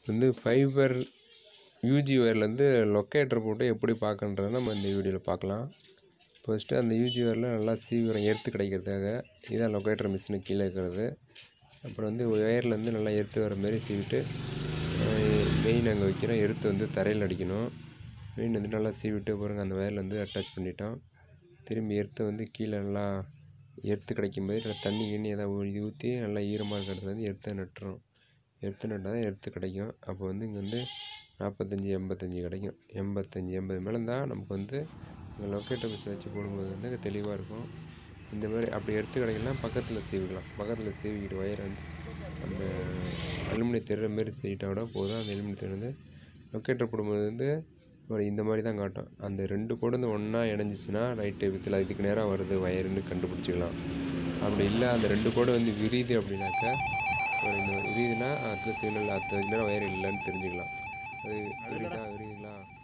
வந்து fibre UG ஒயர்லேருந்து locator போட்டு எப்படி பார்க்கன்றத நம்ம இந்த வீடியோவில் பார்க்கலாம் ஃபஸ்ட்டு அந்த யூஜி ஒயரில் நல்லா சீவிரம் எர்த்து கிடைக்கிறதுக்காக இதான் லொக்கேட்டர் மிஷினு கீழே இருக்கிறது அப்புறம் வந்து ஒயர்லேருந்து நல்லா எர்த்து வர மாதிரி சீவிட்டு மெயின் அங்கே வைக்கிறோம் எர்த்து வந்து தரையில் அடிக்கணும் மெயின் வந்து நல்லா சீவிட்டு பாருங்க அந்த ஒயரில் வந்து அட்டாச் பண்ணிட்டோம் திரும்பி எர்த்தை வந்து கீழே நல்லா எர்த்து கிடைக்கும் போது நல்லா தண்ணி கிண்ணி ஏதாவது ஊற்றி நல்லா ஈரமாக இருக்கிறது வந்து எர்த்தை நட்டுரும் எர்த்து நட்டால் தான் எர்த்து கிடைக்கும் அப்போ வந்து இங்கே வந்து நாற்பத்தஞ்சி எண்பத்தஞ்சி கிடைக்கும் எண்பத்தஞ்சி எண்பது மேலே இருந்தால் நமக்கு வந்து இந்த லொக்கேட்டர் மிஷின் வச்சு போடும்போது வந்து தெளிவாக இருக்கும் இந்த மாதிரி அப்படி எடுத்து கிடைக்கலாம் பக்கத்தில் சீவிக்கலாம் பக்கத்தில் சீவிக்கிட்டு ஒயரை வந்து அந்த அலுமினியம் தெரிகிற மாரி தெரியிட்டா கூட போதும் அந்த அலுமினியம் தெரி வந்து லொக்கேட்டர் போடும்போது வந்து ஒரு இந்த மாதிரி தான் காட்டும் அந்த ரெண்டு கோடு வந்து ஒன்றா இணைஞ்சிச்சின்னா ரைட்டு வித்தில் இதுக்கு நேராக வருது ஒயருன்னு கண்டுபிடிச்சிக்கலாம் அப்படி இல்லை அந்த ரெண்டு கோடு வந்து விரியுது அப்படின்னாக்கா ஒரு இந்த விரியுதுன்னா அதில் சிக்னல் அதுக்கு நேரம் ஒயர் இல்லைன்னு தெரிஞ்சுக்கலாம் அது விரியுதா விரியுதுங்களா